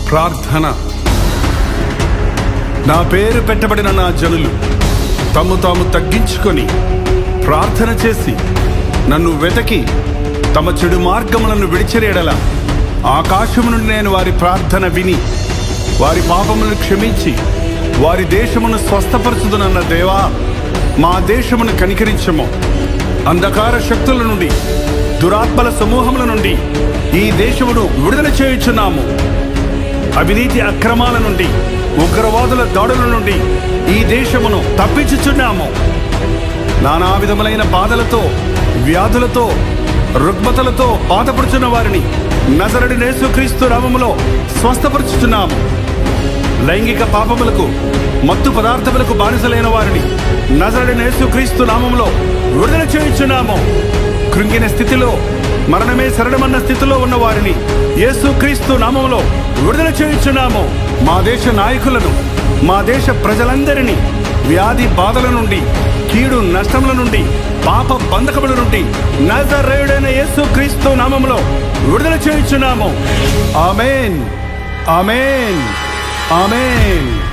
ప్రార్థన నా పేరు పెట్టబడిన నా జనులు తమ్ము తాము తగ్గించుకొని ప్రార్థన చేసి నన్ను వెతకి తమ చెడు మార్గములను విడిచిరేడల ఆకాశము నుండి నేను వారి ప్రార్థన విని వారి పాపములను క్షమించి వారి దేశమును స్వస్థపరచుదునన్న దేవా మా దేశమును కనికరించము అంధకార శక్తుల నుండి దురాత్మల సమూహముల నుండి ఈ దేశమును విడుదల చేయుచున్నాము అవినీతి అక్రమాల నుండి ఉగ్రవాదుల దాడుల నుండి ఈ దేశమును తప్పించుచున్నాము నానా విధములైన బాధలతో వ్యాధులతో రుగ్మతలతో బాధపడుచున్న వారిని నజరడి నేసుక్రీస్తు నామములో స్వస్థపరుచుచున్నాము లైంగిక పాపములకు మత్తు పదార్థములకు బానిసలైన వారిని నజరడి నేసుక్రీస్తు నామములో విడుదల చేయుచున్నాము కృంగిన స్థితిలో మరణమే శరణమన్న స్థితిలో ఉన్న వారిని యేసుక్రీస్తు నామములో విడుదల చేయుచున్నాము మా దేశ నాయకులను మా దేశ ప్రజలందరినీ వ్యాధి బాధల నుండి కీడు నష్టముల నుండి పాప బంధకముల నుండి నజరేయుడైన యేసు క్రీస్తు నామములో విడుదల చేయుచున్నాము ఆమెన్ ఆమెన్ ఆమెన్